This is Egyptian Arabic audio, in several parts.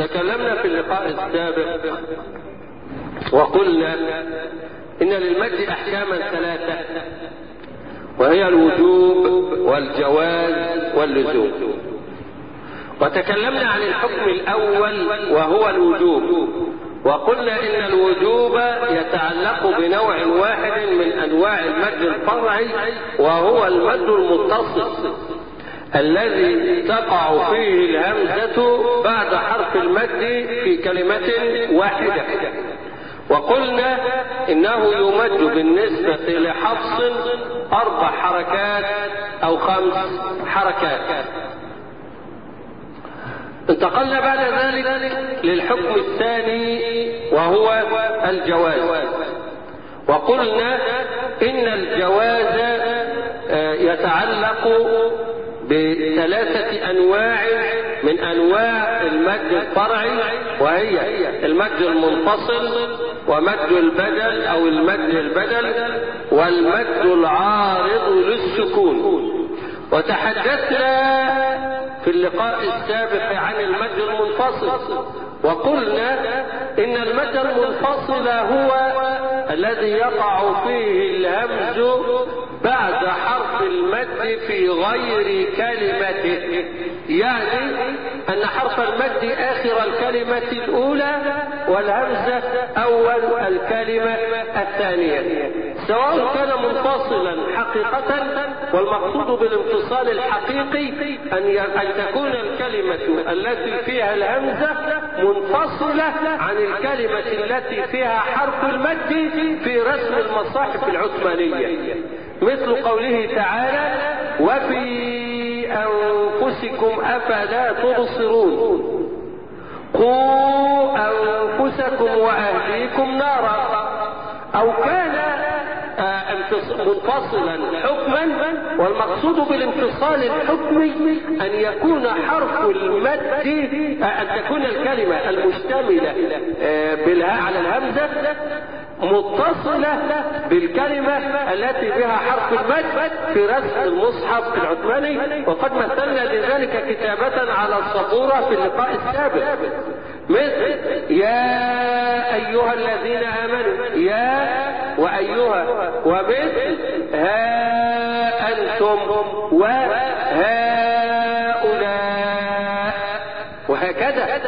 تكلمنا في اللقاء السابق وقلنا إن للمد أحكاما ثلاثة وهي الوجوب والجواز واللزوم وتكلمنا عن الحكم الأول وهو الوجوب وقلنا إن الوجوب يتعلق بنوع واحد من أنواع المد الفرعي وهو المد المتصل الذي تقع فيه الهمزة بعد حرف المد في كلمة واحدة وقلنا انه يمد بالنسبة لحفص اربع حركات او خمس حركات انتقلنا بعد ذلك للحكم الثاني وهو الجواز وقلنا ان الجواز يتعلق بثلاثة أنواع من أنواع المد الفرعي وهي المد المنفصل ومد البدل أو المد البدل والمد العارض للسكون وتحدثنا في اللقاء السابق عن المد المنفصل وقلنا إن المد المنفصل هو الذي يقع فيه الهمز بعد حرف المد في غير كلمته يعني أن حرف المد آخر الكلمة الأولى والهمزة أول الكلمة الثانية سواء كان منفصلا حقيقة والمقصود بالانفصال الحقيقي أن أن تكون الكلمة التي فيها الهمزة منفصلة عن الكلمة التي فيها حرف المد في رسم المصاحف العثمانية مثل قوله تعالى وفي أنفسكم أفلا تبصرون قوا أنفسكم وأهليكم نارا أو كان منفصلا حكما والمقصود بالانفصال الحكمي ان يكون حرف المد ان تكون الكلمة المشتملة بالهاء على الهمزة متصلة بالكلمة التي بها حرف المد في رسم المصحف العثماني وقد مثلنا لذلك كتابة على السبورة في اللقاء السابق مثل يا أيها الذين آمنوا يا وأيها ومثل ها أنتم وهؤلاء وهكذا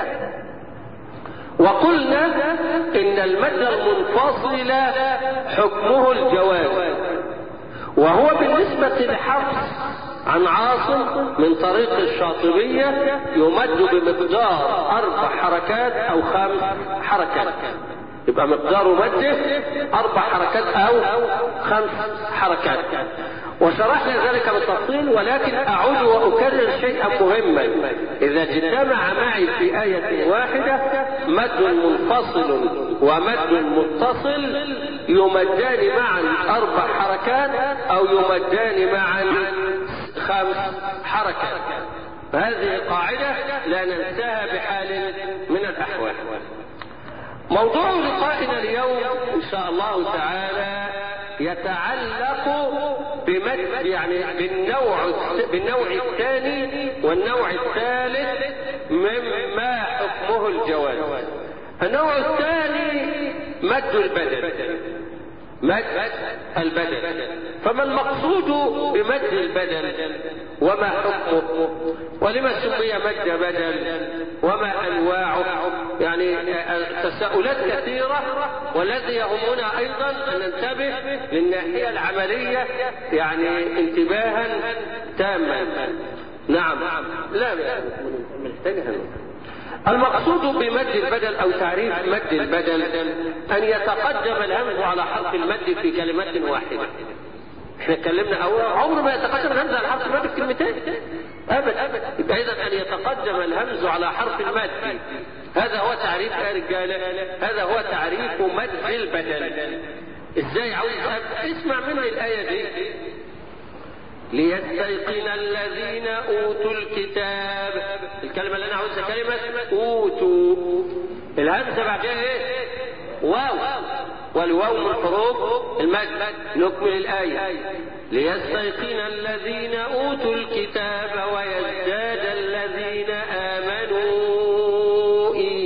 وقلنا إن المد المنفصل حكمه الجواز وهو بالنسبة لحفص عن عاصم من طريق الشاطبية يمد بمقدار أربع حركات أو خمس حركات يبقى مقدار مده أربع حركات أو خمس حركات وشرحنا ذلك بالتفصيل ولكن أعود وأكرر شيئا مهما إذا اجتمع معي في آية واحدة مد منفصل ومد متصل يمدان معا أربع حركات أو يمدان معا خمس حركات هذه قاعدة لا ننساها بحال من الأحوال موضوع لقائنا اليوم إن شاء الله تعالى يتعلق بمد يعني بالنوع بالنوع الثاني والنوع الثالث مما حكمه الجواز النوع الثاني مد البدل مد البدل فما المقصود بمد البدل وما حكمه ولما سمي مد بدل وما انواعه يعني تساؤلات كثيرة والذي يهمنا ايضا ان ننتبه للناحية العملية يعني انتباها تاما نعم لا محتاجها المقصود بمد البدل او تعريف مد البدل ان يتقدم الهمز على حرف المد في كلمة واحدة احنا اتكلمنا اول عمر ما يتقدم الهمز على حرف المد في كلمتين ابدا ابدا يبقى اذا ان يتقدم الهمز على حرف المد هذا هو تعريف يا رجاله هذا هو تعريف مد البدل ازاي عاوز اسمع مني الايه دي ليستيقن الذين اوتوا الكتاب الكلمه اللي انا عاوزها كلمه اوتوا الهمزه بعدها ايه واو والواو من حروف المد نكمل الايه ليستيقن الذين اوتوا الكتاب ويزداد الذين امنوا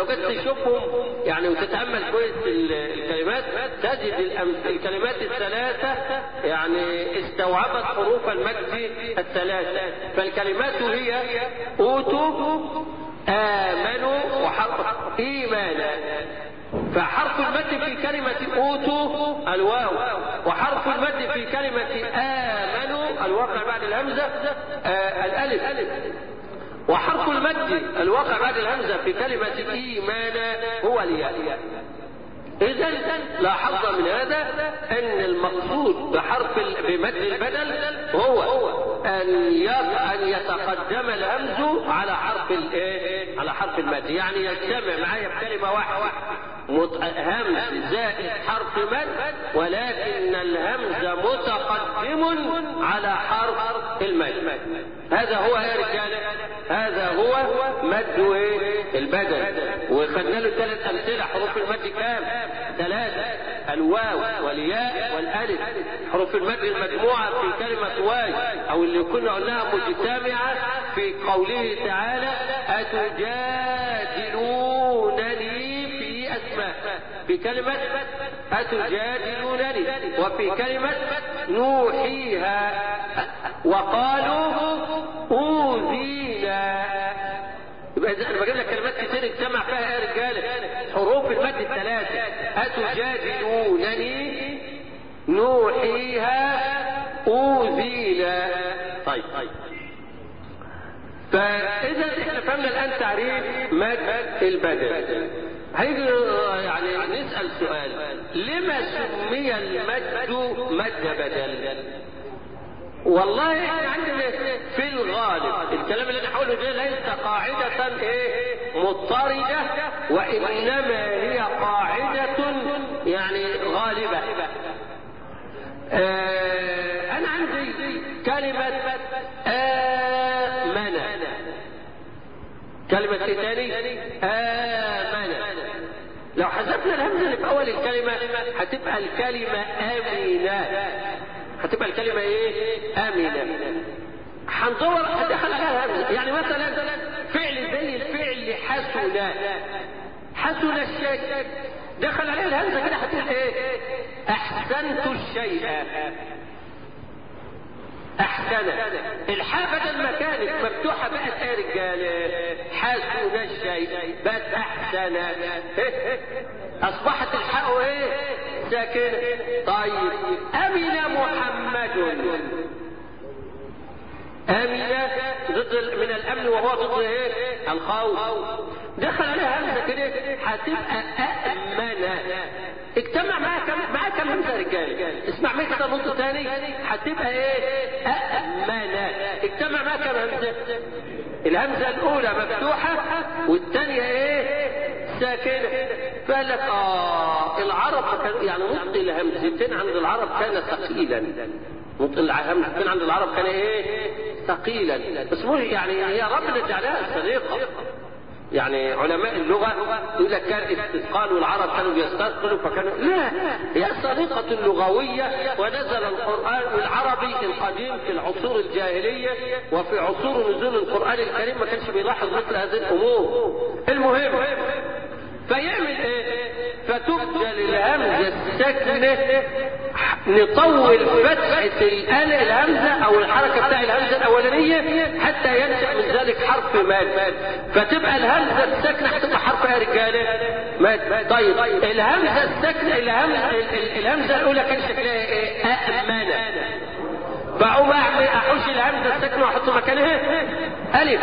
لو جيت تشوفهم يعني وتتامل كويس الكلمات تجد الكلمات الثلاثه يعني استوعبت حروف المد الثلاثه فالكلمات هي اوتوا امنوا وحرف ايمانا فحرف المد في كلمة أوتوا الواو وحرف المد في كلمة آمنوا الواقع بعد الهمزة آه الألف وحرف المد الواقع بعد الهمزة في كلمة إيمانا هو الياء إذا لاحظنا من هذا أن المقصود بحرف بمد البدل هو أن أن يتقدم الهمز على حرف الإيه؟ على حرف المد، يعني يجتمع معايا بكلمة واحدة همز زائد حرف مد ولكن الهمز متقدم على حرف المد هذا هو يا رجالة هذا هو مد البدل وخدنا له ثلاث أمثلة حروف المد كام؟ ثلاثة الواو والياء والألف حروف المد المجموعة في كلمة واي أو اللي كنا قلناها مجتمعة في قوله تعالى أتجادلونني في أسماء في كلمة أتجادلونني وفي كلمة نوحيها وقالوا أوذينا يبقى إذا أنا بجيب لك كلمات كتير اجتمع فيها يا رجالة حروف المد الثلاثة أتجادلونني نوحيها أوذينا طيب طيب فإذا احنا فهمنا الآن تعريف مد البدل هيجي يعني نسأل سؤال لما سمي المد مد بدل والله احنا عندنا في الغالب الكلام اللي انا هقوله ده ليس قاعدة ايه مضطردة وانما هي قاعدة يعني غالبة آه انا عندي كلمة آمن كلمة ايه تاني آمن لو حذفنا الهمزة اللي في اول الكلمة هتبقى الكلمة آمنة هتبقى الكلمة ايه آمنة هندور هدخل عليها همزة يعني مثلا فعل زي الفعل حسن حسن الشيء دخل عليها الهمزة كده هتقول ايه احسنت الشيء احسن الحاء بدل ما كانت مفتوحه بقت ايه رجاله حسن الشيء بقت احسن اصبحت الحاء ايه ساكنه طيب امن محمد امن ضد من الامن وهو ضد ايه الخوف دخل عليها همزه كده هتبقى امنه اجتمع معاها كم معاها كم همزه يا رجاله اسمع مني كده نص تاني هتبقى ايه امنه اجتمع معاها كم همزه الهمزه الاولى مفتوحه والثانيه ايه ساكنه فقال لك اه العرب يعني نطق الهمزتين عند العرب كان ثقيلا نطق الهمزتين عند العرب كان ايه ثقيلا بس مو يعني هي ربنا جعلها صديقه يعني علماء اللغة يقول لك كان استثقال والعرب كانوا بيستثقلوا فكانوا لا هي صديقة لغوية ونزل القرآن العربي القديم في العصور الجاهلية وفي عصور نزول القرآن الكريم ما كانش بيلاحظ مثل هذه الأمور المهم فيعمل ايه فتبدل الهمزة الساكنة نطول فتحة الآن الهمزة أو الحركة بتاع الهمزة الأولانية حتى ينشأ من ذلك حرف ماد فتبقى الهمزة الساكنة هتبقى حرف يا رجالة ماد طيب الهمزة الساكنة الهمزة, الهمزة الأولى كان شكلها إيه؟ أأمنة بقوم أعمل أحوش الهمزة الساكنة وأحط مكانها ألف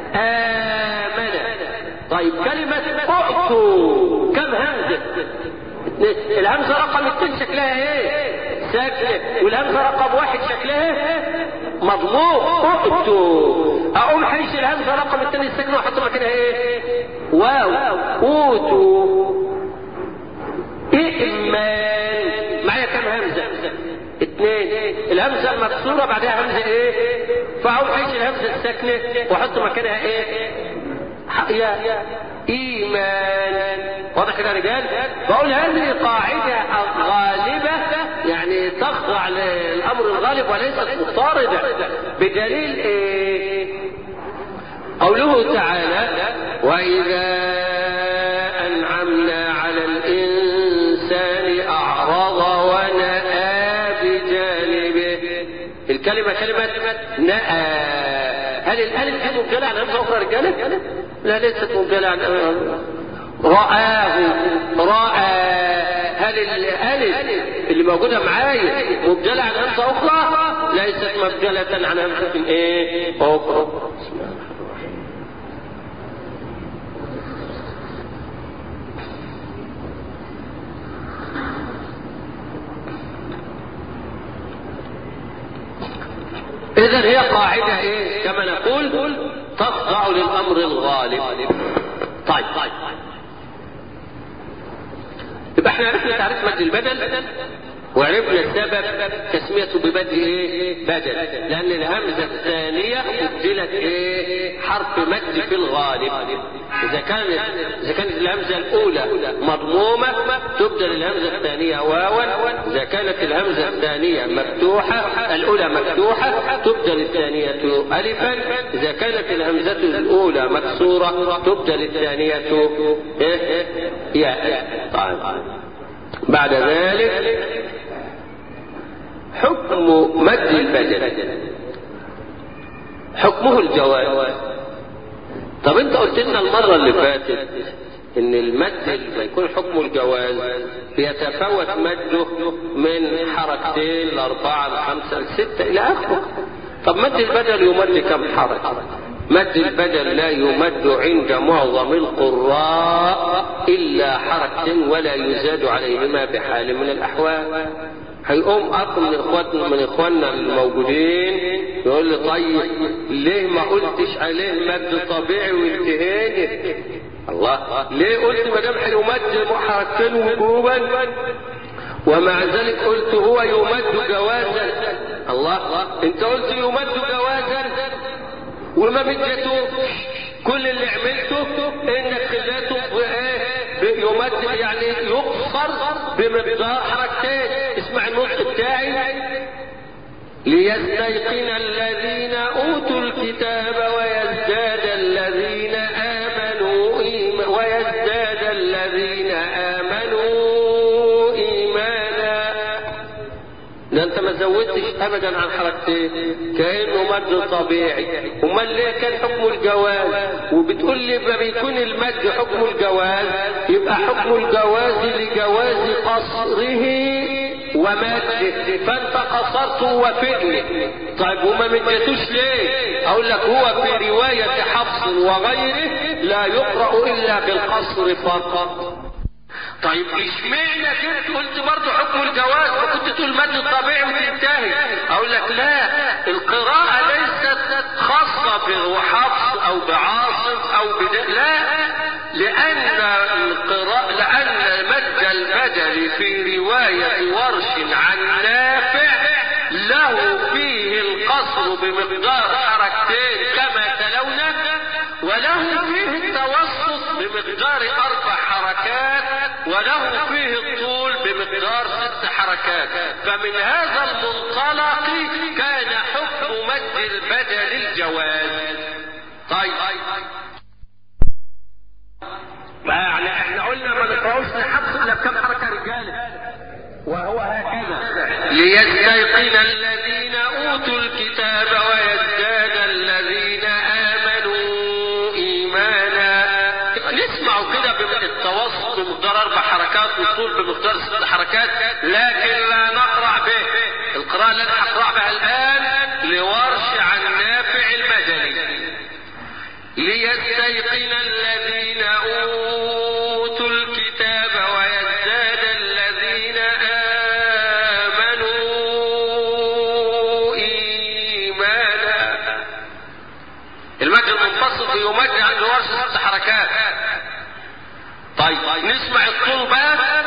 آمنة طيب كلمة أعطوا كم همزة؟ الهمزة رقم اثنين شكلها ايه؟ ساكنة والهمزة رقم واحد شكلها مضموم أعطوا أقوم حيش الهمزة رقم الثاني الساكنة وأحط مكانها ايه؟ واو أوتوا إئمان معايا كم همزة؟ اثنين الهمزة المكسورة بعدها همزة ايه؟ فأقوم حيش الهمزة الساكنة وأحط مكانها ايه؟ يا ايمان واضح كده يا رجال بقول هذه قاعده غالبه يعني تخضع للامر الغالب وليست مضطرده بدليل ايه قوله تعالى واذا الكلمة كلمة نأى هل الألف دي مبدلة عن همزة أخرى رجالة؟ لا ليست مبدلة عن رآه رأى هل الألف اللي موجودة معايا مبدلة عن همزة أخرى؟ ليست مبدلة عن همزة إيه؟ أخرى بسم الله الرحمن الرحيم إذا هي قاعدة إيه؟ كما نقول تخضع للأمر الغالب. طيب طيب يبقى احنا عرفنا تعريف مد البدل وعرفنا السبب تسميته ببدء ايه؟ بدل لأن الهمزة الثانية أبدلت ايه؟ حرف مد في الغالب. إذا كانت إذا كانت الهمزة الأولى مضمومة تبدل الهمزة الثانية واوا، إذا كانت الهمزة الثانية مفتوحة الأولى مفتوحة تبدل الثانية ألفا، إذا كانت الهمزة الأولى مكسورة تبدل الثانية إيه؟ ياء. طيب. بعد ذلك حكم مد البدل حكمه الجواز طب انت قلت لنا المرة اللي فاتت ان المد لما يكون حكمه الجواز بيتفاوت مده من حركتين لاربعة لخمسة لستة الى اخره طب مد البدل يمد كم حركة مد البدل لا يمد عند معظم القراء الا حركة ولا يزاد عليهما بحال من الاحوال هيقوم اخ من اخواتنا من اخواننا الموجودين يقول لي طيب ليه ما قلتش عليه مد طبيعي وانتهينا الله ليه قلت ما دام هيمد حركتين وجوبا ومع ذلك قلت هو يمد جوازا الله انت قلت يمد جوازا وما بديتوش كل اللي عملته انك خليته يمد يعني يقصر بمقدار حركتين اسمع النطق بتاعي ليستيقن الذين اوتوا الكتاب ويزداد الذين امنوا ويزداد الذين امنوا ايمانا ده انت ما زودتش ابدا عن حركتين كانه مد طبيعي امال ليه كان حكم الجواز وبتقول لي ما بيكون المد حكم الجواز يبقى حكم الجواز لجواز قصره ومده فانت قصرت ووافقني طيب وما مديتوش ليه اقول لك هو في روايه حفص وغيره لا يقرا الا بالقصر فقط طيب اشمعنى كنت قلت برضه حكم الجواز وكنت تقول مد الطبيعي وتنتهي اقول لك لا القراءة ليست خاصة بحفص او بعاصم او بد... لا لان القراءة لان مد البدل في رواية ورش عن نافع له فيه القصر بمقدار حركتين كما تلونا وله فيه التوسط بمقدار اربع حركات وله فيه الطول بمقدار ست حركات فمن هذا المنطلق كان حكم مد البدل الجواز طيب يعني احنا قلنا ما نقراوش لحفظ الا بكم حركه رجاله وهو هكذا ليستيقن الذين اوتوا الكتاب ويزداد الذين امنوا ايمانا نسمع كده بالتوسط بمقدار اربع حركات والطول بمقدار ست حركات لكن لا نقرا به القراءه اللي انا هقرا بها الان لورش عن نافع المدني ليستيقن الذين اوتوا الكتاب ويزداد الذين امنوا ايمانا المد المنفصل يمد عند ورش ست حركات طيب نسمع الطول بقى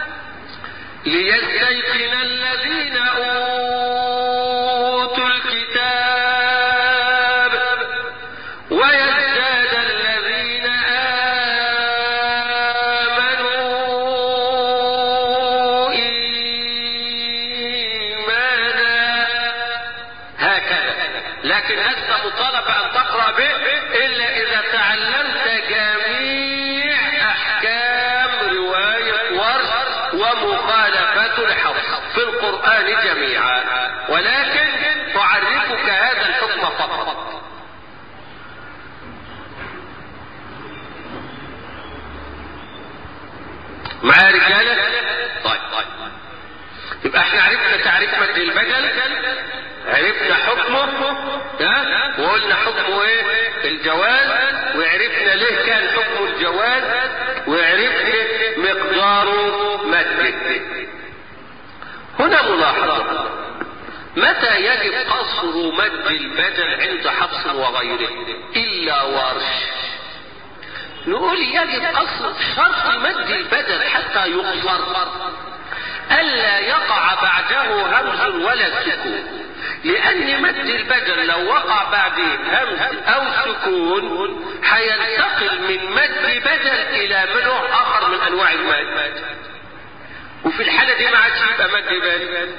ليستيقن الذين اوتوا الكتاب ويزداد الذين امنوا ايمانا هكذا لكن لست مطالب ان تقرا به الا اذا تعلمت جميع احكام روايه ورش ومخالفه الحفظ في القران جميعا ولكن عرفنا حكمه ها وقلنا حكمه ايه الجواز وعرفنا ليه كان حكمه الجواز وعرفنا مقداره مده هنا ملاحظة متى يجب قصر مد البدل عند حفص وغيره الا ورش نقول يجب قصر شرط مد البدل حتى يقصر الا يقع بعده همز ولا سكون لان مد البدل لو وقع بعده همز او سكون هينتقل من مد بدل الى نوع اخر من انواع المد وفي الحالة دي ما عادش يبقى مد بدل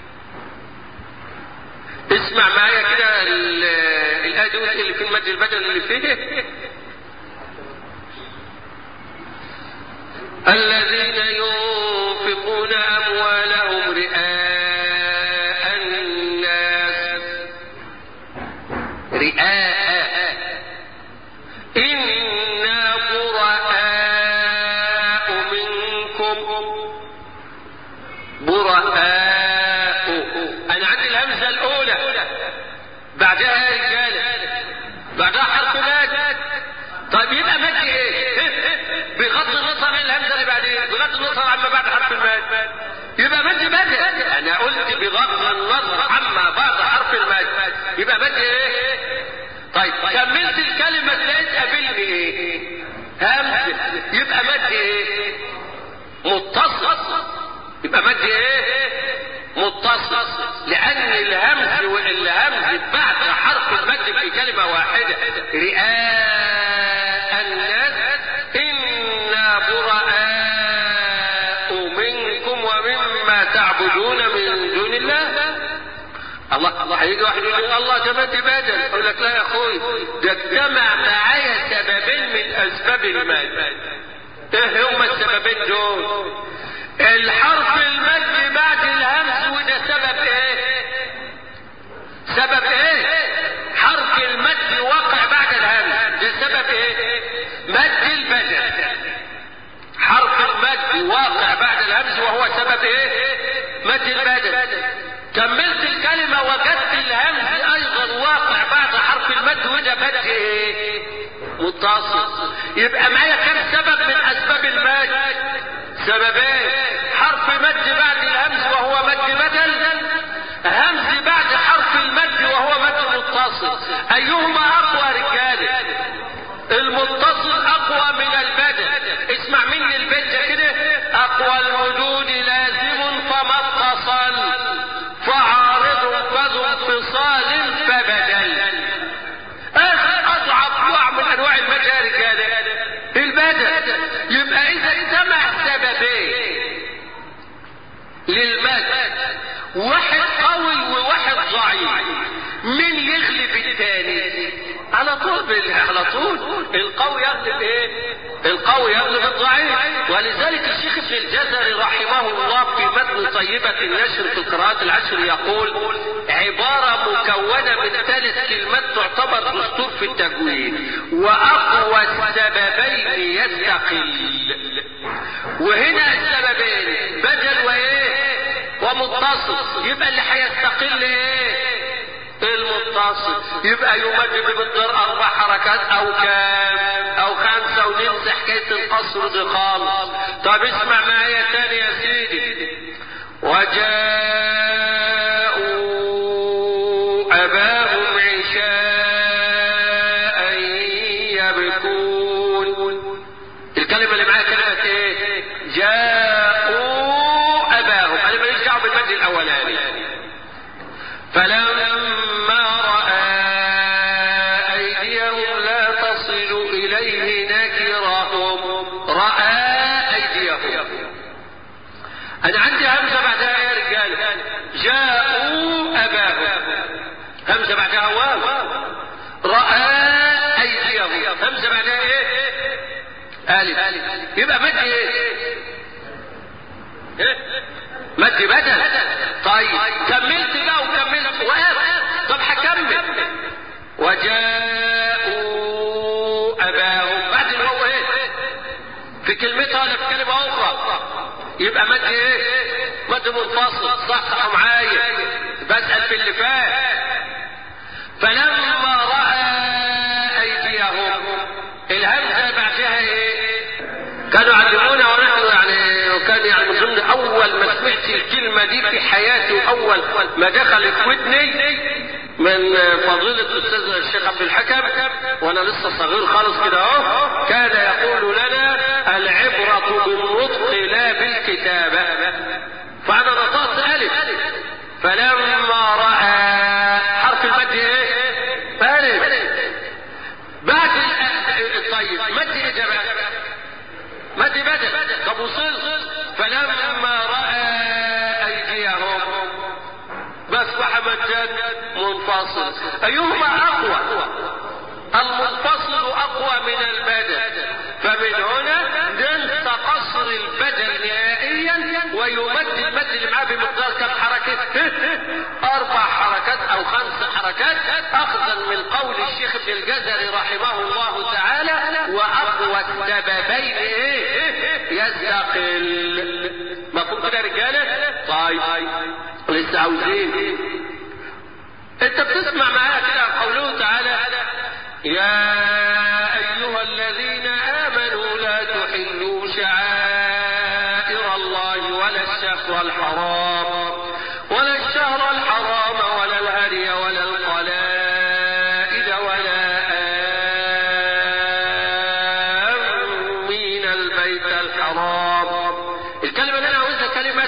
اسمع معايا كده الآية اللي في المد البدل اللي فيه الذين ينفقون أموالهم رئاء الناس رئاء إنا براء منكم براء أنا عندي الهمزة الأولى بعدها يا رجالة بعدها حرف ماد طيب يبقى مد ايه؟ بغض النظر عن الهمزه اللي بعدين بغض النظر عما بعد حرف الماد يبقى مد مد انا قلت بغض النظر عما بعد حرف الماد يبقى مد ايه؟ طيب كملت الكلمه تلاقيت قابلني ايه؟ همزه يبقى مد ايه؟ متصل يبقى مد ايه؟ متصل لان الهمز والهمز بعد حرف المد في كلمه واحده رئاء الناس انا براء منكم ومما تعبدون من دون الله الله الله هيجي واحد يقول لي الله ده مد بدل اقول لك لا يا اخوي ده اجتمع معايا سببين من اسباب المد ايه هما السببين دول الحرف المد بعد الهمز وده سبب ايه سبب ايه حرف المد وقع بعد الهمز ده سبب ايه مد البدل حرف المد واقع بعد الهمز وهو سبب ايه مد البدل كملت الكلمة وجدت الهمز ايضا واقع بعد حرف المد وده مد ايه متصل يبقى معايا كم سبب من اسباب المد سببين حرف مد بعد الهمز وهو مد بدل همز بعد حرف المد وهو مد متصل ايهما اقوى رجاله المتصل اقوى من البدل اسمع مني البيت كده اقوى الوجود لازم فما اتصل فعارض فذو انفصال فبدل اضعف نوع من انواع المد يا رجاله البدل يبقى اذا اجتمع سببين للمد واحد قوي وواحد ضعيف مين يغلب الثاني على طول بال- على طول القوي يغلب ايه القوي يغلب الضعيف ولذلك الشيخ ابن الجزري رحمه الله في متن طيبة النشر في القراءات العشر يقول عبارة مكونة من ثلاث كلمات تعتبر دستور في التجويد وأقوى السببين يستقل وهنا السببين بدل وايه ومتصل يبقى اللي هيستقل ايه المتصل يبقى يمد بمقدار اربع حركات او كام او خمسه وننسى حكايه القصر دي خالص طب اسمع معايا تاني يا سيدي وجاءوا اباهم عشاء يبكون الكلمه اللي معايا كلمه ايه جاءوا اباهم انا ماليش دعوه بالمد الاولاني فلما راى ايديهم لا تصل اليه نكرهم راى ايديهم انا عندي همزه بعدها يا رجال جاءوا اباهم همزه بعدها واو راى ايديهم همزه بعدها ايه الف يبقى مد ايه إيه؟ مد بدل طيب كملت بقى وكملت وقف طب هكمل وجاءوا اباهم بعد هو ايه في كلمتها ولا في كلمه اخرى يبقى مد ايه مد منفصل صح صح معايا بسال في اللي كفايه فلما راى ايديهم الهمزه بعدها ايه كانوا يعلمونا ونحن يعني وكان يعني من ضمن اول ما سمعت الكلمه دي في حياتي واول ما دخلت ودني من فضيلة الأستاذ الشيخ عبد الحكم وأنا لسه صغير خالص كده أهو كان يقول لنا العبرة بالنطق لا بالكتابة فأنا نطقت ألف فلما رأى حرف المد إيه؟ ألف بعد طيب مد إيه ده بقى؟ مد بدل طب وصل فلما رأى أيديهم بس مجان منفصل أيهما أقوى المنفصل أقوى من البدل فمن هنا ننسى قصر البدل نهائيا ويمد المد اللي معاه بمقدار كم حركة أربع حركات أو خمس حركات أخذا من قول الشيخ ابن الجزري رحمه الله تعالى وأقوى السببين إيه يستقل مفهوم كده يا رجالة؟ طيب لسه عاوزين انت بتسمع معايا كده قوله تعالى يا ايها الذين امنوا لا تحلوا شعائر الله ولا الشهر الحرام ولا الشهر الحرام ولا الهدي ولا القلائد ولا آمين البيت الحرام الكلمة اللي انا عاوزها كلمة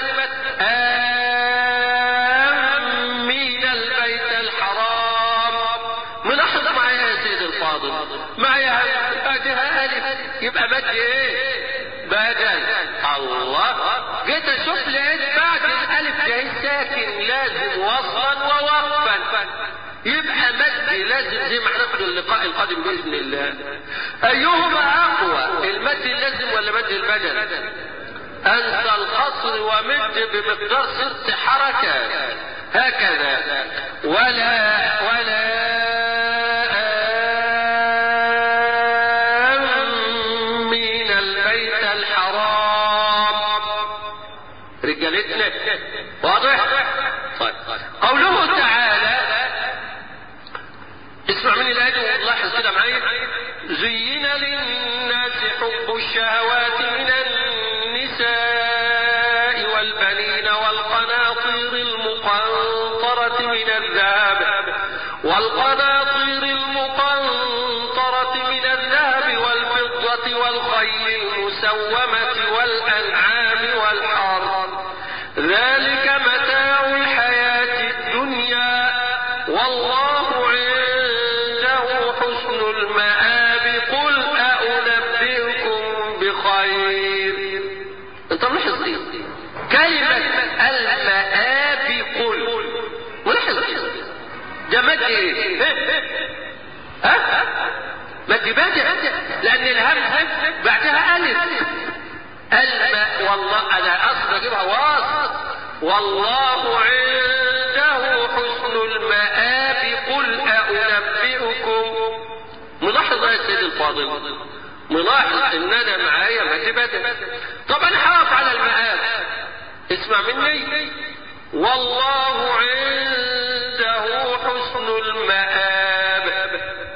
آمين البيت الحرام ملاحظ معايا يا سيدي الفاضل معايا بعدها ألف يبقى مد ايه بدل الله جيت اشوف لقيت بعد الالف ده ساكن لازم وصلا ووقفا يبقى مد لازم زي ما هناخد اللقاء القادم باذن الله ايهما اقوى المد اللازم ولا مد البدل انسى القصر ومد بمقدار ست حركات هكذا ولا ولا آمين البيت الحرام رجالتنا واضح طيب قوله تعالى اسمع مني الآية ولاحظ كده معايا زين للناس حب الشهوات من النساء والبنين والقناطير المقنطرة من الذهب والقناطير المقنطرة من الذهب والفضة والخيل المسومة والأنعام والحرث ذلك متاع الحياة الدنيا والله عنده حسن المآب قل أنبئكم بخير انت ملاحظ ايه كلمة المآب قل ملاحظ ده مد ايه ها مد بدء لان الهمزة بعدها الف الماء والله انا اصلا اجيبها واصل والله عنده حسن المآب قل أنبئكم ملاحظ يا سيدي الفاضل ملاحظ ان انا معايا مد بدل طبعا حاط على المآب اسمع مني والله عنده حسن المآب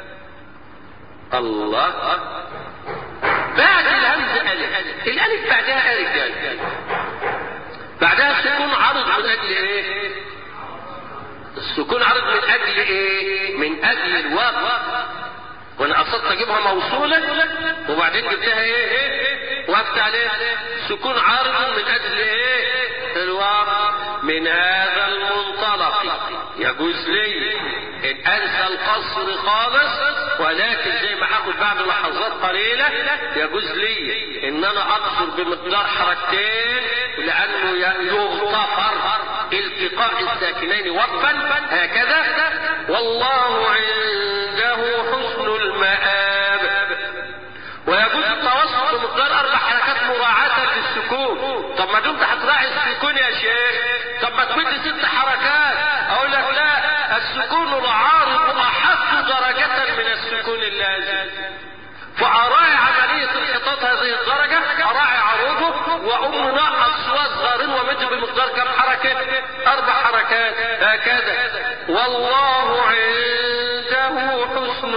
الله بعد الهمزة ألف الألف بعدها ألف يعني بعدها السكون عرض من أجل إيه؟ السكون عرض من أجل إيه؟ من أجل الوقت وأنا قصدت أجيبها موصولة وبعدين جبتها إيه؟ وقفت عليه سكون عرض من أجل إيه؟ الوقت من هذا المنطلق يجوز لي ان انسى القصر خالص ولكن زي ما هاخد بعد لحظات قليلة يجوز لي ان انا اقصر بمقدار حركتين لانه يغتفر التقاء الساكنين وقفا هكذا والله عنده حسن المآب ويجوز التوسط بمقدار اربع حركات مراعاة للسكون طب ما دمت هتراعي السكون يا شيخ طب ما تمد ست حركات اقول لك لا السكون العارض احق درجة من السكون اللازم فاراعي عملية الخطاب الصوت هذه الدرجة أراعي عروضه وأم نقص صوت صغيرين ومد بمقدار كم حركة أربع حركات هكذا والله عنده حسن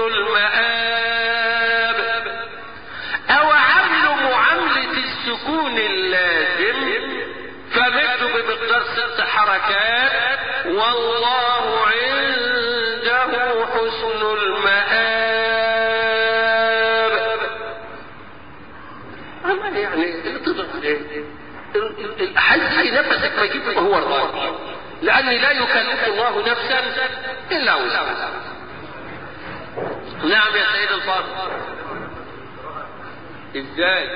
المآب أو عمل معاملة السكون اللازم فمد بمقدار ست حركات والله عنده حسن المآب أما يعني تقدر حي نفسك ما يجيب هو الراضي لأن لا يكلف الله نفسا إلا وسعها نعم يا سيد الفاضل ازاي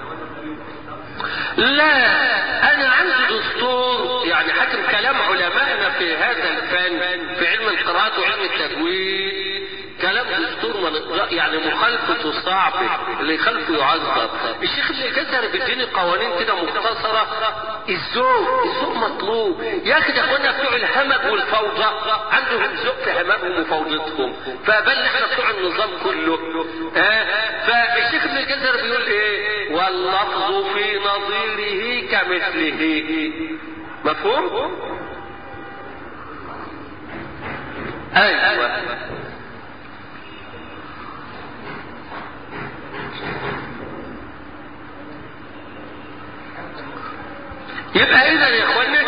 لا انا عندي دستور يعني حكم كلام علمائنا في هذا الفن في علم القراءة وعلم التجويد كلام دستور من يعني مخالفته صعبة اللي يخالفه يعذب الشيخ ابن الجزري بيديني قوانين كده مختصرة الذوق الذوق مطلوب يا اخي ده اخوانا بتوع الهمج والفوضى عندهم ذوق في همجهم وفوضتهم فبل احنا بتوع النظام كله ها فالشيخ ابن الجزري بيقول ايه واللفظ في نظيره كمثله مفهوم ايوه يبقى اذا يا اخوانا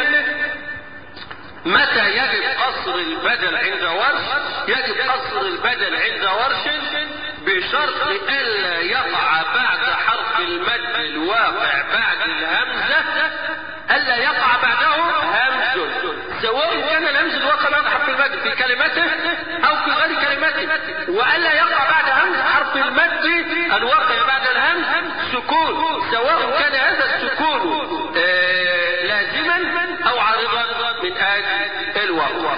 متى يجب قصر البدل عند ورش يجب قصر البدل عند ورش بشرط الا يقع بعد حرف المد الواقع بعد الهمزه الا يقع بعده همز سواء كان الهمز الواقع بعد حرف المد في كلمته او في غير كلمته والا يقع بعد همز حرف المد الواقع بعد الهمز سكون سواء كان هذا السكون آه لازما او عارضا من اجل الواقع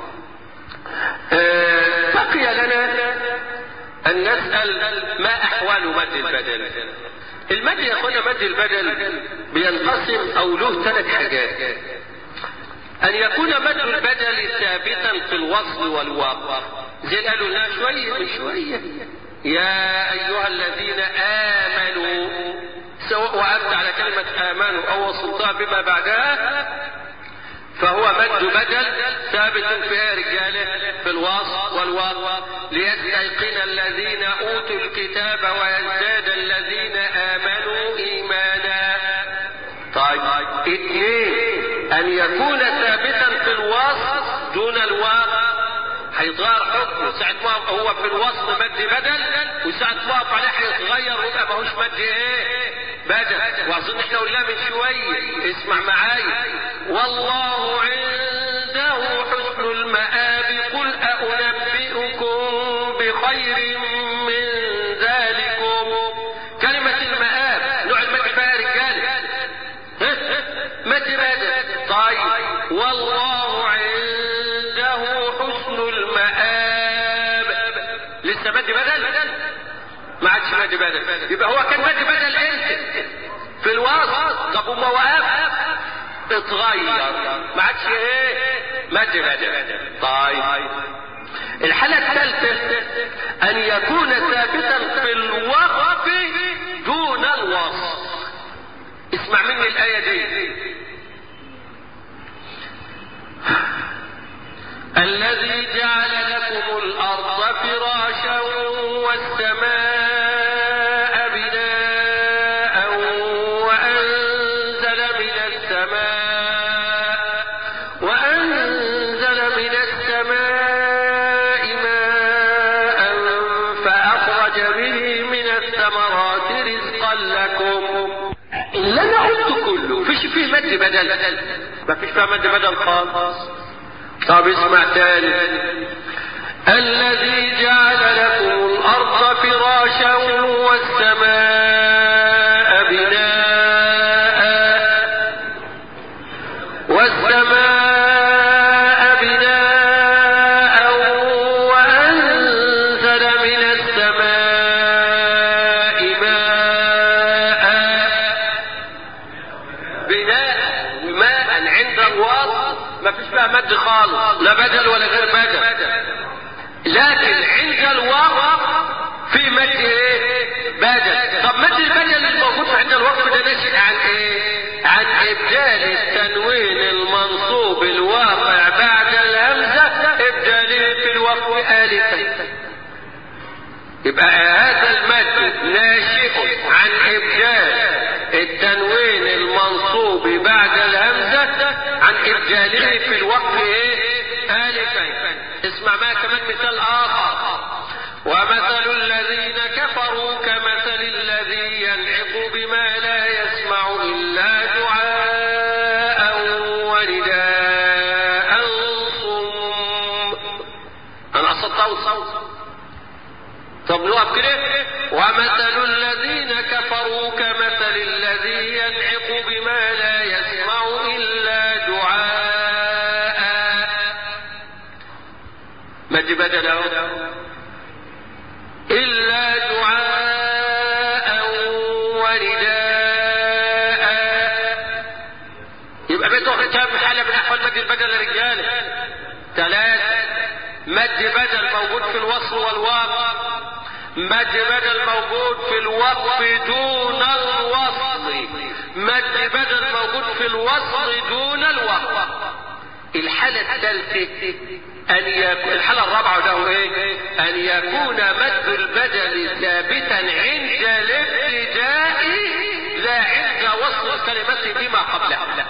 آه بقي لنا ان نسال ما احوال مد البدل المد يا اخوانا مد البدل بينقسم او له ثلاث حاجات ان يكون مد البدل ثابتا في الوصل والواقع زي اللي قالوا لنا شويه من شويه يا ايها الذين امنوا سواء وقفت على كلمه امنوا او وصلتها بما بعدها فهو مد بدل ثابت فيها رجاله في الوصل والواقع ليستيقن الذين اوتوا الكتاب ويزداد الذين امنوا ايمانا طيب اثنين ان يكون ثابتا في الوصل دون الواقع هيتغير حكمه ساعة ما هو في الوصل مد بدل وساعة ما اقف عليه هيتغير ويبقى ماهوش مد ايه بدل واظن احنا قلنا من شوية اسمع معايا والله عنده حسن المآب قل أنبئكم بخير من ذلكم كلمة المآب نوع المد فيها رجالة مد بدل طيب والله عنده حسن المآب لسه مد بدل ما عادش مد بدل يبقى هو كان مد بدل امتى في الوسط طب وما وقف اتغير ما عادش ايه مد بدل طيب الحالة الثالثة أن يكون ثابتا في الوقف دون الوصف اسمع مني الآية دي الذي جعل لكم الأرض فراشا والسماء بناء وأنزل من السماء وأنزل من السماء ماء فأخرج به من الثمرات رزقا لكم اللي أنا قلته كله فيش فيه مد بدل ما فيش فيه مد بدل خالص طب اسمع تاني الذي جعل لكم الارض فراشا والسماء بناء والسماء بناء وانزل من السماء ماء بناء وماء عند الوصف ما فيش فيها مد خالص لا بدل ولا غير بدل لكن عند الوقف في مد ايه بدل طب مد البدل الموجود عند الوقف ده ناشئ عن ايه عن ابدال التنوين المنصوب الواقع بعد الهمزة ابداله في الوقف آلفا يبقى هذا المد ناشئ عن ابدال التنوين المنصوب بعد الهمزة عن ابداله في الوقف ايه آلفا اسمع معايا كمان مثال اخر ومثل الذين كفروا كمثل الذي ينعق بما لا يسمع إلا دعاء ونداء صم أنا أصدت صوت طب نقف كده ومثل الذين كفروا كمثل الذي ينعق بما لا يسمع إلا دعاء مد بدل إلا دعاء ورداء يبقى بيته كام حالة من أحوال مد البدل للرجالة ثلاثة مد بدل موجود في الوصل والواقع مد بدل موجود في الوقف دون الوصل مد بدل موجود في الوصل دون الوقف الحالة الثالثة أن يكون الحالة الرابعة ده إيه؟ أن يكون مد البدل ثابتا عند الابتداء لا عند وصل الكلمة بما قبلها.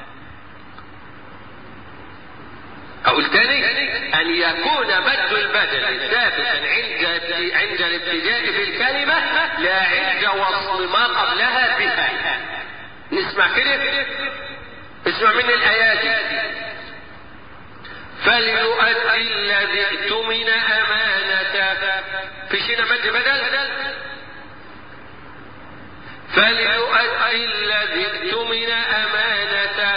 أقول تاني أن يكون مد البدل ثابتا عند عند الابتداء بالكلمة لا عند وصل ما قبلها بها. نسمع كده؟ اسمع مني الآيات دي. فليؤدي الذي اؤتمن أمانته في شيء مد بدل فليؤدي الذي اؤتمن أمانته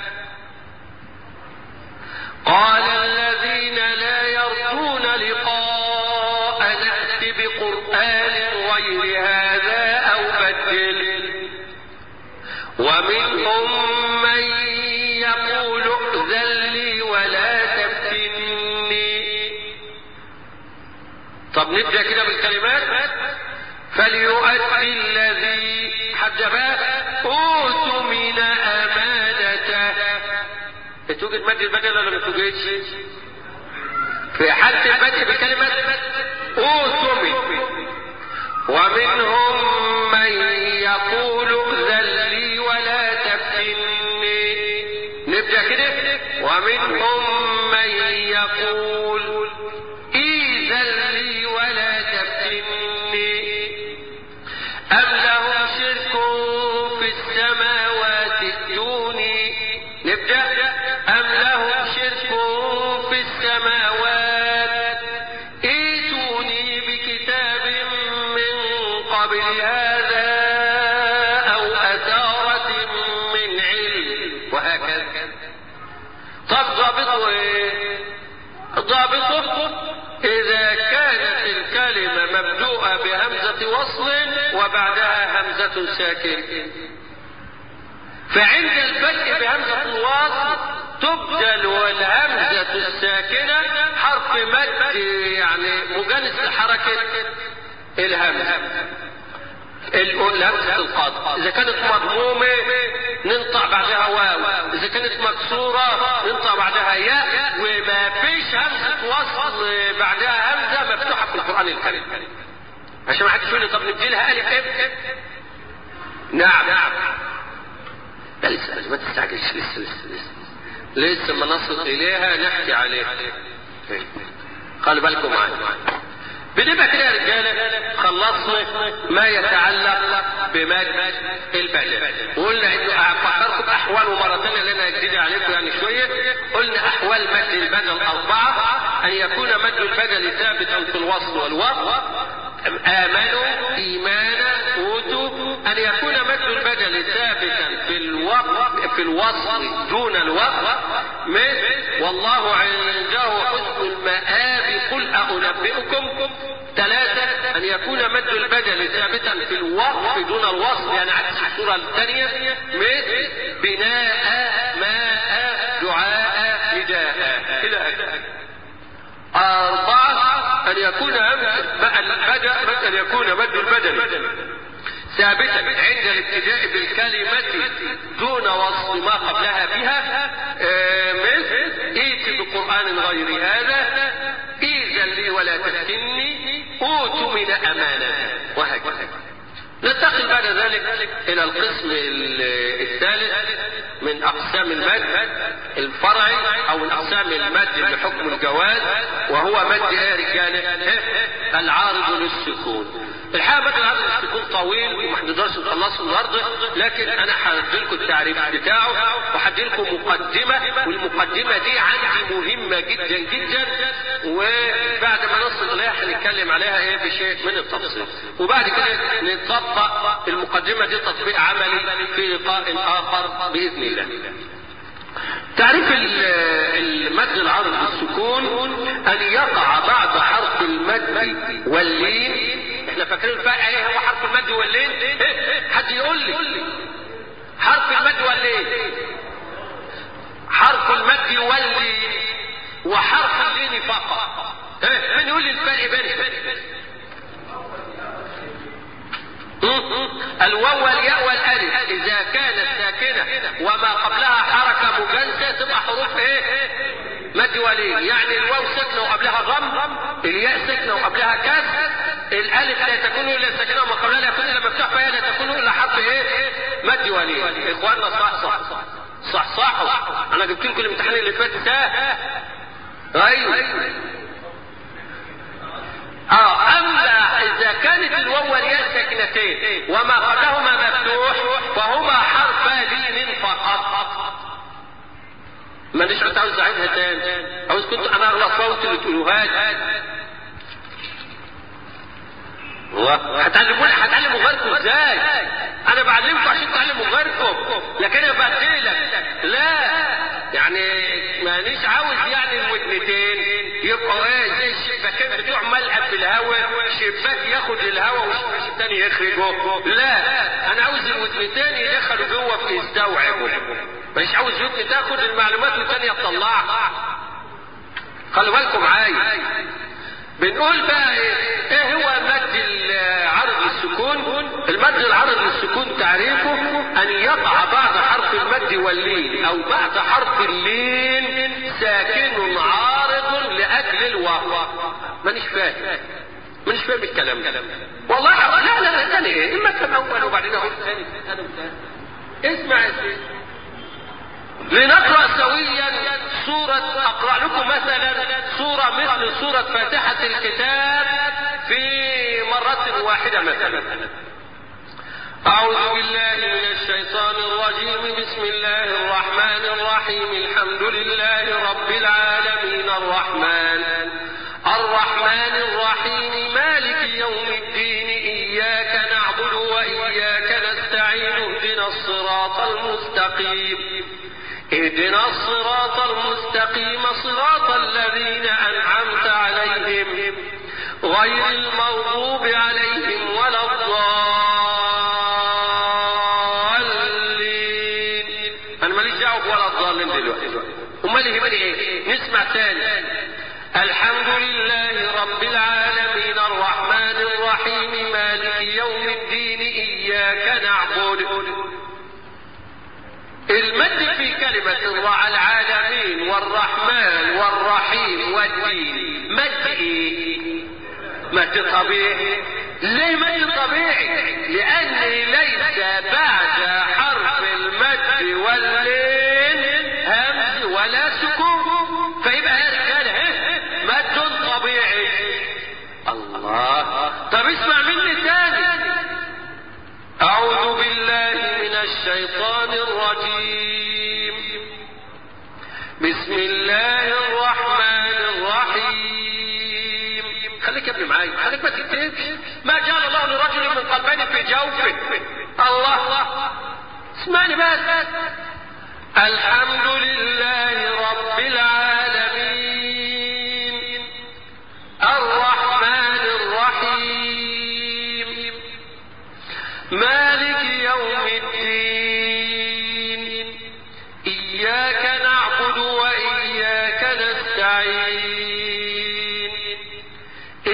قال الذين لا يرجون لقاء نأت بقرآن غير هذا أو بدل ومنهم من يقول ائذن لي ولا تفتني طب نبدا كده بالكلمات فليؤدي الذي حجباه اوت من امانته توجد مد البدل ولا ما توجدش في حالة البدء بكلمة اوتمي ومنهم من يقول ائذن لي ولا تفتني نبدا كده ومنهم من يقول اذن لي ولا تفتني ام لهم شرك في السماوات ائتوني نبدا ام لهم شرك في السماوات ائتوني بكتاب من قبل هذا او اثاره من علم وهكذا طب ضابطه ايه ضابطه اذا كانت الكلمة مبدوءة بهمزة وصل وبعدها همزة ساكن فعند البدء بهمزة الوصل تبدل والهمزة الساكنة حرف مد يعني مجانس لحركة الهمزة الهمزة القاطع إذا كانت مضمومة ننطق بعدها واو إذا كانت مكسورة ننطق بعدها ياء وما فيش همزة وصل بعدها همزة مفتوحة في القرآن الكريم عشان ما حدش يقول لي طب نديلها ألف إف نعم نعم لا لسه ما تستعجلش لسه لسه لسه لسه ما نصل إليها نحكي عليها خلي بالكم معايا بنبقى كده يا رجاله خلصنا ما يتعلق بمد البدن وقلنا انه فكركم احواله مره ثانيه لان هيجري عليكم يعني شويه قلنا احوال مد البدن اربعه ان يكون مد البدن ثابتا في الوصل والوقف امنوا ايمانا اوتوا ان يكون مد البدن ثابتا في الوقف في الوصل دون الوقف مثل والله عنده حسن المآب قل أنبئكم ثلاثة أن يكون مد البدل ثابتا في الوقف دون الوصل يعني عكس الصورة الثانية مثل بناء ماء دعاء نداء إلى أربعة أن يكون البدء أن يكون مد البدل ثابتا عند الابتداء بالكلمة دون وصف ما قبلها بها مثل ائت بقرآن غير هذا إذا لي ولا تفتني أوت من أمانة وهكذا ننتقل بعد ذلك إلى القسم الثالث من أقسام المد الفرعي أو من أقسام المد بحكم الجواز وهو مد إيه رجالة العارض للسكون الحقيقه بدل هذا السكون طويل وما نقدرش نخلصه النهارده لكن انا هدي لكم التعريف بتاعه وهدي لكم مقدمه والمقدمه دي عندي مهمه جدا جدا وبعد ما نصل اليها هنتكلم عليها ايه بشيء من التفصيل وبعد كده نطبق المقدمه دي تطبيق عملي في لقاء اخر باذن الله. تعريف المد العرض بالسكون ان يقع بعد حرف المد واللين احنا فاكرين الفرق ايه هو حرف المد واللين حد يقول لي حرف المد واللين حرف المد واللين وحرف اللين فقط من يقول لي الفرق بينهم الواو والياء والالف اذا كانت ساكنه وما قبلها حركه مجانسه تبقى حروف ايه مد ولين يعني الواو ساكنه وقبلها ضم الياء ساكنه وقبلها كسر الالف لا تكون الا ساكنه وما قبلها لا يكون الا مفتوح فهي لا تكون الا حرف ايه مد ولين اخواننا صح صح صح صح انا جبت لكم الامتحان اللي فات ده ايوه اه اما اذا كانت الواو والياء ساكنتين وما قبلهما مفتوح فهما حرف لين فقط مانيش عاوز اعيدها تاني عاوز كنت انا اغلط صوت اللي تقولوها هتعلموني هتعلموا غيركم ازاي؟ انا بعلمكم عشان تعلموا غيركم لكن انا بديلك لا يعني مانيش عاوز يعني الودنتين يبقوا ايه زي الشباكين بتوع ملقى في الهواء شباك ياخد الهواء والشباك الثاني يخرجه لا انا عاوز الودنتين يدخلوا جوه في يستوعبوا مش عاوز ودن تاخد المعلومات والثانيه تطلعها خلوا بالكم معايا بنقول بقى ايه, إيه هو المد العرض للسكون المد العرض للسكون تعريفه ان يقع بعد حرف المد واللين او بعد حرف اللين ساكن عارض لاجل الواو مانيش فاهم مانيش فاهم الكلام ده والله لا لا لا ثاني ايه اما كان اول وبعدين اقول ثاني اسمع يا سيدي لنقرأ سويا سورة أقرأ لكم مثلا سورة مثل سورة فاتحة الكتاب في مرة واحدة مثلا أعوذ بالله من الشيطان الرجيم بسم الله الرحمن الرحيم الحمد لله رب العالمين الرحمن الرحمن الرحيم مالك يوم الدين إياك نعبد وإياك نستعين اهدنا الصراط المستقيم اهدنا الصراط المستقيم صراط الذين أنعمت عليهم غير المغضوب عليهم ولا الضالين أنا ماليش دعوة ولا الضالين دلوقتي أمال يهمني إيه؟ نسمع تاني الحمد لله رب العالمين الرحمن الرحيم مالك يوم الدين إياك نعبد المد في كلمة العالمين والرحمن والرحيم والدين مد ايه مد طبيعي ليه مد طبيعي لان ليس بعد حرف المد واللين همز ولا سكون فيبقى يا رجاله مد طبيعي الله طب اسمع مني تاني أعوذ بالله من الشيطان الرجيم بسم الله الرحمن الرحيم خليك يا ابني معايا خليك ما تكتبش ما جعل الله لرجل من قلبين في جوفه الله اسمعني بس الحمد لله رب العالمين الرحمن الرحيم مالك يوم الدين إياك نعبد وإياك نستعين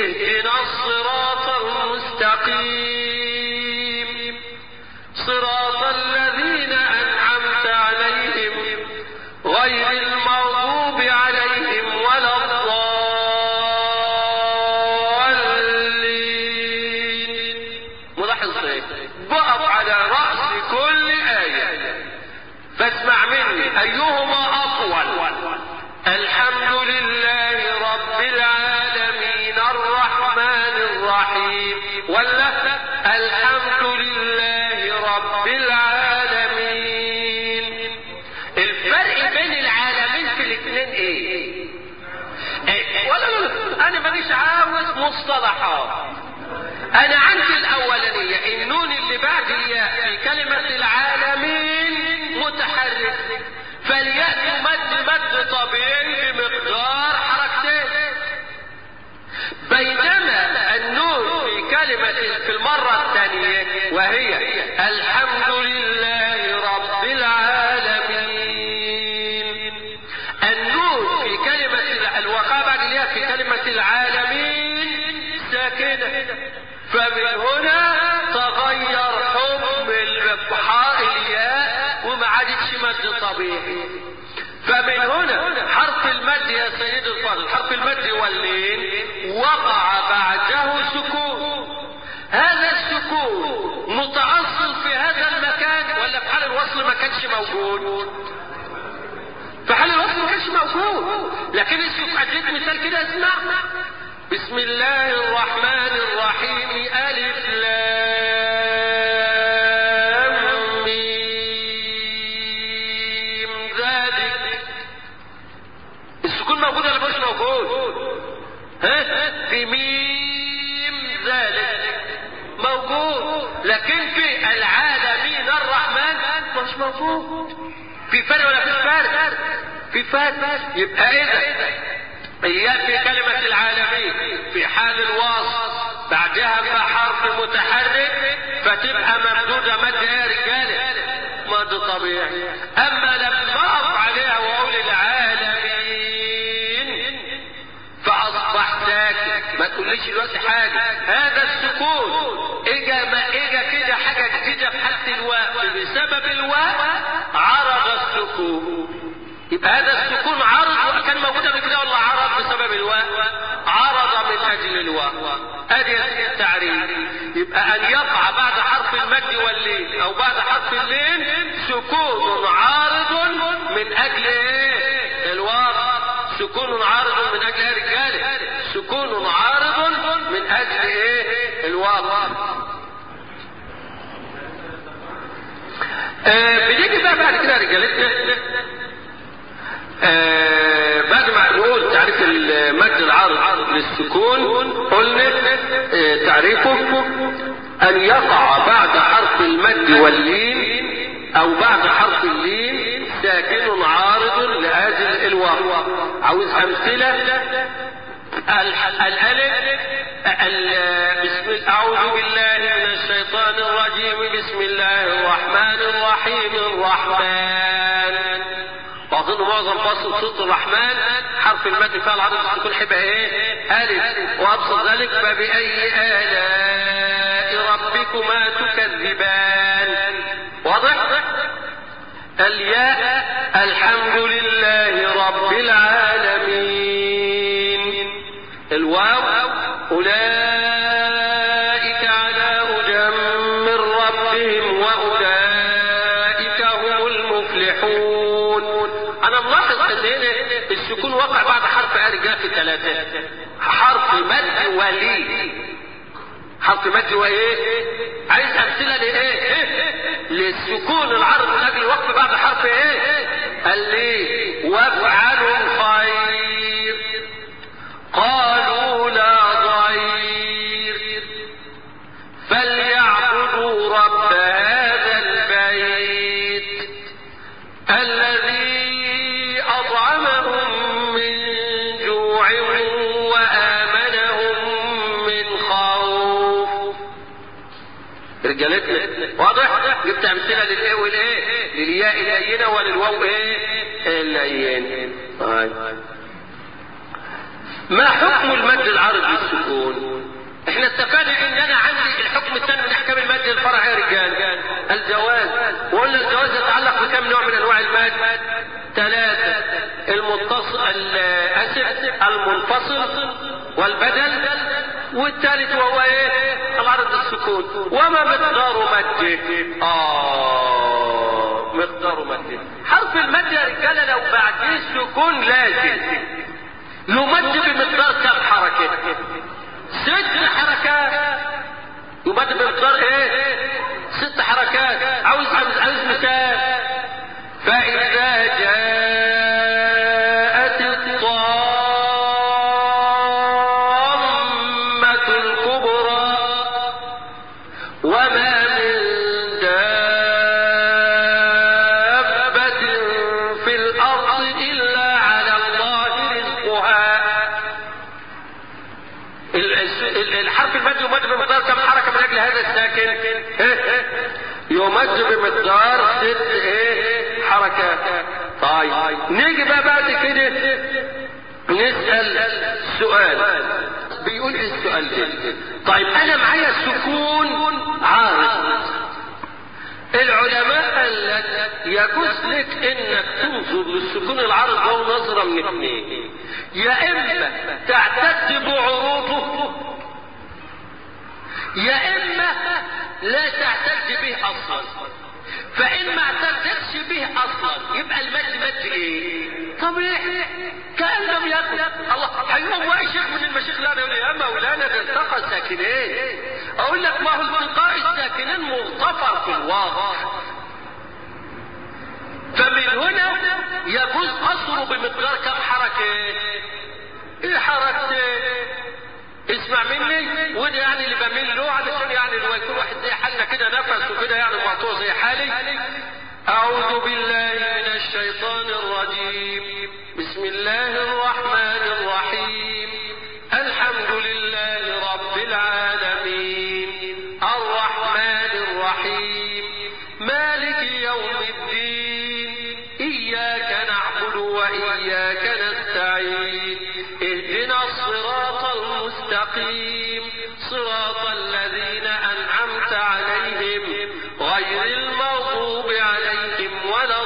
الرحيم ولا الحمد لله رب العالمين الفرق بين العالمين في الاثنين ايه إيه؟ ولا لا لا انا ماليش عاوز مصطلحات انا عندي الاولانية النون اللي بعد الياء في كلمة العالمين متحرك فليأتي مد مد طبيعي بمقدار حركتين بينما النون في كلمة في المرة الثانية وهي الحمد لله رب العالمين النون في كلمة الوقع بعد الياء في كلمة العالمين ساكنة فمن هنا تغير حكم الحاء الياء وما عادتش مد طبيعي فمن هنا حرف المد يا سيد الفاضل حرف المد واللين وقع بعده سكون هذا السكون متأصل في هذا المكان ولا في حال الوصل ما كانش موجود في حال الوصل ما كانش موجود لكن السكون اديت مثال كده اسمع بسم الله الرحمن الرحيم ألف لام ميم ذلك السكون موجود ولا مش موجود؟ ها؟ في ميم ذلك موجود لكن في العالمين الرحمن مش موجود في فرق ولا في فرق؟ في فرق يبقى اذا إياه في كلمة العالمين في حال الوصف بعدها بقى حرف متحرك فتبقى ممدودة مد يا رجالة مد طبيعي أما لما أقف عليها وأقول العالمين فأصبح ساكت ما تقوليش دلوقتي حاجة هذا السكون إجا ما إجا كده حاجة جديدة في حالة الواء بسبب الواء عرض السكون يبقى هذا السكون عرض كان موجود قبل كده ولا عرض بسبب الواء عرض من اجل الواء ادي التعريف يبقى ان يقع بعد حرف المد واللين او بعد حرف اللين سكون عارض من اجل ايه الواء سكون عارض من اجل ايه رجاله سكون عارض من اجل ايه الواء آه بنيجي بقى بعد كده يا رجالتنا آه بعد ما نقول تعريف المد العارض للسكون قلنا آه تعريفه ان يقع بعد حرف المد واللين او بعد حرف اللين ساكن عارض لهذه الواو عاوز امثله الالف بسم اعوذ بالله من الشيطان الرجيم بسم الله الرحمن الرحيم الرحمن واظن معظم فصل صوت الرحمن حرف المد فيها العرض السكون هيبقى ايه؟ الف وابسط ذلك فباي الاء ربكما تكذبان واضح؟ الياء الحمد لله رب العالمين الواو اولئك على هدى من ربهم واولئك هم المفلحون انا ملاحظ ان هنا السكون وقع بعد حرف ارجاء في ثلاثة حرف مد ولي حرف مد وايه عايز امثله لايه للسكون العرض من اجل الوقف بعد حرف ايه قال لي وافعلوا الخير قالوا لا ضير فليعبدوا رب هذا البيت الذي أطعمهم من جوع وآمنهم من خوف رجالتنا واضح جبت أمثلة للإيه والإيه للياء اللينة وللواو إيه اللين طيب ما حكم المد العارض للسكون احنا اتفقنا ان انا عندي الحكم الثاني من احكام المد الفرع يا رجال الجواز وقلنا الجواز يتعلق بكم نوع من انواع المد ثلاثة المتصل اسف المنفصل والبدل والثالث وهو ايه العرض السكون وما مقدار مده اه مقدار مده حرف المد يا رجاله لو بعديه سكون لازم له مد بمقدار كم حركه ست حركات الكبرى وما من دابة في الأرض إلا على الله رزقها الحرف المد يمد بمقدار كم حركة من أجل هذا الساكن يمد بمقدار ست ايه حركات طيب نيجي بقى بعد كده نسأل سؤال بيقول ايه السؤال ده طيب انا معايا سكون عارض العلماء قال لك يجوز لك انك تنظر للسكون العارض ده نظره من اثنين يا اما تعتد بعروضه يا اما لا تعتد به اصلا فان ما اعتدتش به اصلا يبقى المد مد ايه طبيعي كان لم يكن الله هيقوم واقع شيخ من المشايخ لا يقول يا مولانا ده التقى ساكنين اقول لك ما هو التقاء الساكنين مغتفر في الواقع فمن هنا يجوز قصره بمقدار كم حركه ايه حركتين اسمع مني وده يعني اللي بميل له علشان يعني لو يكون واحد زي حالنا كده نفس وكده يعني مقطوع زي حالي اعوذ بالله من الشيطان الرجيم بسم الله الرحمن الرحيم الحمد لله رب العالمين الرحمن الرحيم مالك يوم الدين اياك نعبد واياك نستعين اهدنا الصراط المستقيم صراط الذين انعمت عليهم غير المغضوب عليهم ولا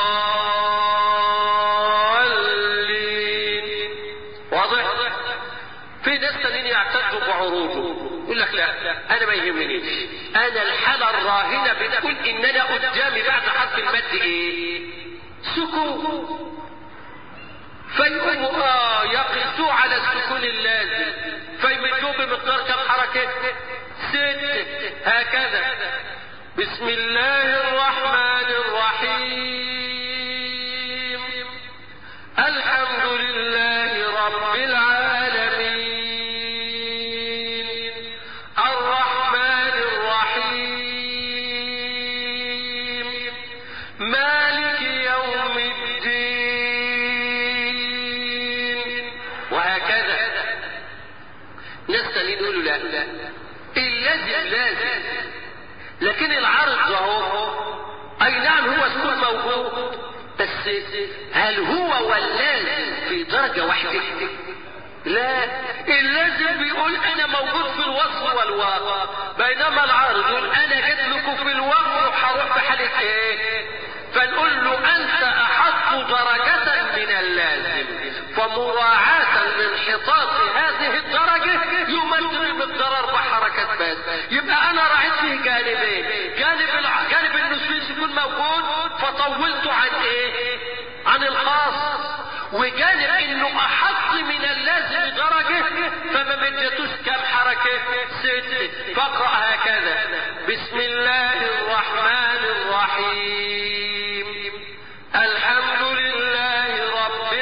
الضالين واضح في ناس تانيين يعتدوا بعروضه يقول لك لا انا ما يهمنيش انا الحاله الراهنه بتقول ان انا قدامي بعد حرف المد ايه سكون فيقوموا اه يقسوا على السكون اللازم فيمدوا بمقدار كم حركة ست هكذا بسم الله الرحمن الرحيم الحمد لله رب العالمين الرحمن الرحيم مالك يوم الدين وهكذا ناس تانيين يقولوا لا اللازم لازم لكن العرض اهو اي نعم هو سكون موجود بس هل هو واللازم في درجة واحدة لا اللازم بيقول انا موجود في الوصف والواقع بينما العارض يقول انا جيت لكم في الوقت وهروح في حالة ايه فنقول له انت احط درجة من اللازم فمراعاة لانحطاط هذه الدرجة يمثل بمقدار اربع حركات بس يبقى انا راعيت فيه جانبين جانب الع... جانب النسبي سكون موجود فطولت عن ايه عن الخاص وجانب انه احط من اللازم درجة فما مدتوش كم حركة ست فاقرأ هكذا بسم الله الرحمن الرحيم الحمد لله رب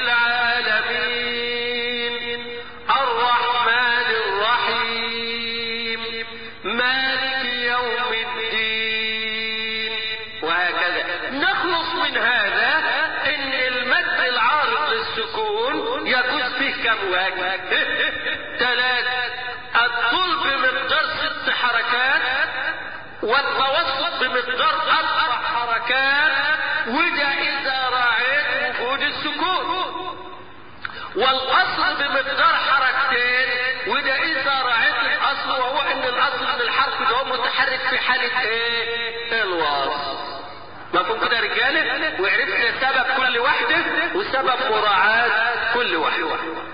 العالمين الرحمن الرحيم مالك يوم الدين وهكذا نخلص من هذا ان المد العارض للسكون يجوز فيه كم وجه ثلاثة الطول بمقدار ست حركات والتوسط بمقدار اربع حركات وده اذا راعيت وجود السكون والقصر بمقدار حركتين وده اذا راعيت الاصل وهو ان الاصل ان الحرف ده هو متحرك في حالة ايه الوصل مفهوم كده يا رجاله وعرفنا سبب كل واحدة وسبب مراعاة كل واحدة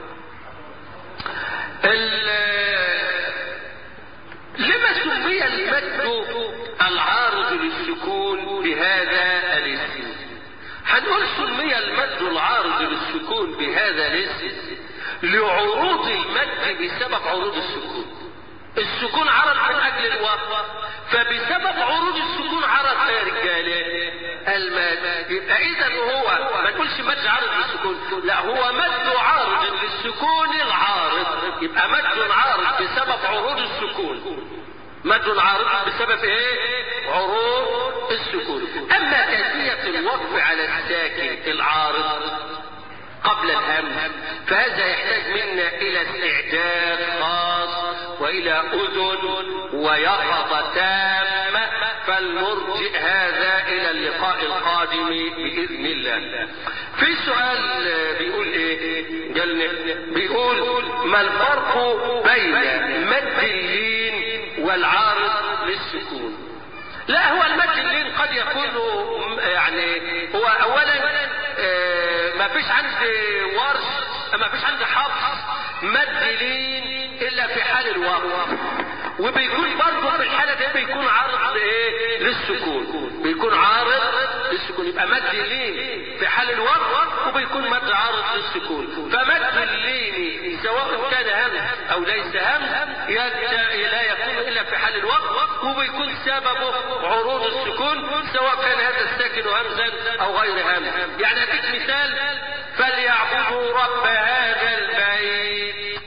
لما سمي المد العارض للسكون بهذا الاسم هنقول سمي المد العارض للسكون بهذا الاسم لعروض المد بسبب عروض السكون السكون عرض من اجل الوقت فبسبب عروض السكون عرض يا رجاله المد يبقى اذا هو ما نقولش مد عارض للسكون لا هو مد عارض للسكون العارض يبقى مد عارض بسبب بسبب عروض السكون مد عارض بسبب ايه عروض السكون اما كيفية الوقف على الساكن العارض قبل الهمز فهذا يحتاج منا الى استعداد خاص والى اذن ويقظة تامة فلنرجئ هذا الى اللقاء القادم باذن الله في سؤال بيقول ايه قال بيقول ما الفرق بين مد اللين والعارض للسكون لا هو المد اللين قد يكون يعني هو اولا ما فيش عندي ورش ما فيش عندي حفص مد لين الا في حال الوقف وبيكون برضه في الحالة دي بيكون عارض ايه للسكون بيكون عارض للسكون يبقى مد لين في حال الوقف وبيكون مد عارض للسكون فمد اللين سواء كان همز او ليس همز لا يكون الا في حال الوقف وبيكون سببه عروض السكون سواء كان هذا الساكن همزا او غير همز يعني اديك مثال فليعبدوا رب هذا البيت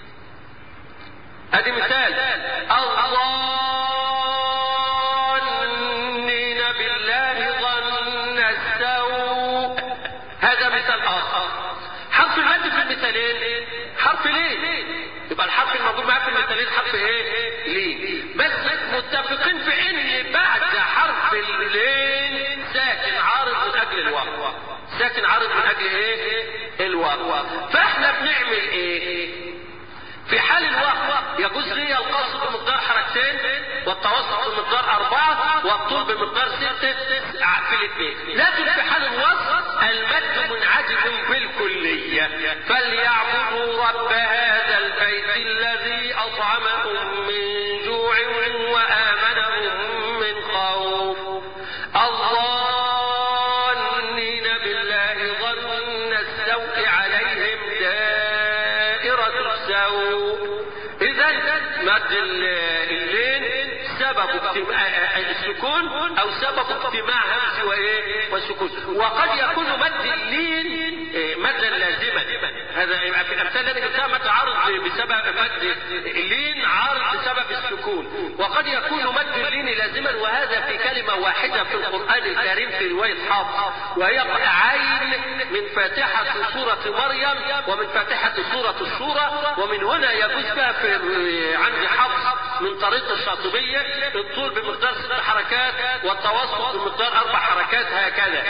ادي مثال الظانين بالله ظن السوء هذا مثال اخر حرف المد في المثالين حرف ليه يبقى الحرف الموجود معاه في المثالين حرف ايه ليه بس متفقين في ان بعد حرف اللين ساكن عارض من اجل الواو ساكن عارض من اجل ايه الواو فاحنا بنعمل ايه في حال الوقف يجوز لي القصر بمقدار حركتين والتوسط بمقدار أربعة والطول بمقدار ستة في الاثنين لكن في حال الوصف المد منعدم بالكلية فليعبدوا رب هذا البيت الذي أطعمهم من جوع وآمنهم من خوف الظانين بالله ظن السوء عليهم دائرة السوء إذا مد اللين سبب السكون أو سبب اجتماع همز وإيه وسكون وقد يكون مد اللين مدا لازما هذا في الأمثال التي جبتها مد عارض بسبب مد اللين عارض بسبب السكون وقد يكون مد اللين لازما وهذا في كلمة واحدة في القرآن الكريم في رواية حافظ وهي عين من فاتحة سورة مريم ومن فاتحة سورة الشورى ومن هنا يجوز بها في عند حفص من طريق الشاطبية الطول بمقدار ست حركات والتوسط بمقدار أربع حركات هكذا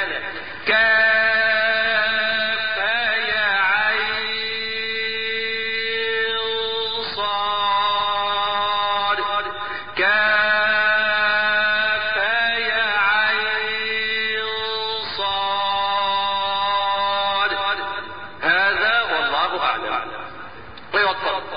كاف يا عين صاد كاف يا عين صاد هذا والله أعلم ايوه اتفضل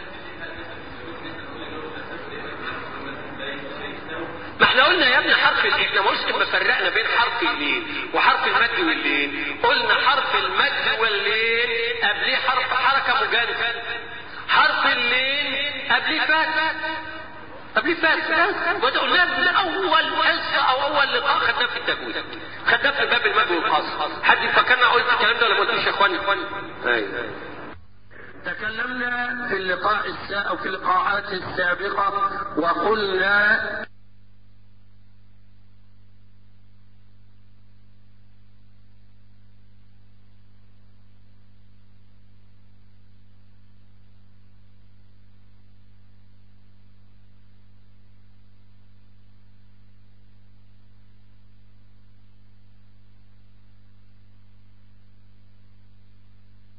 ما احنا قلنا يا ابني حرف احنا مش ما فرقنا بين حرف اللين وحرف المد واللين قلنا حرف المد واللين قبليه حرف حركه مجانسه حرف اللين قبليه فات قبليه فات وده قلنا من اول حصه او اول لقاء خدناه في التجويد خدناه في باب المد والقصر حد فكرنا قلت الكلام ده ولا ما قلتوش يا اخواني ايوه تكلمنا في اللقاء السا... أو في اللقاءات السابقة وقلنا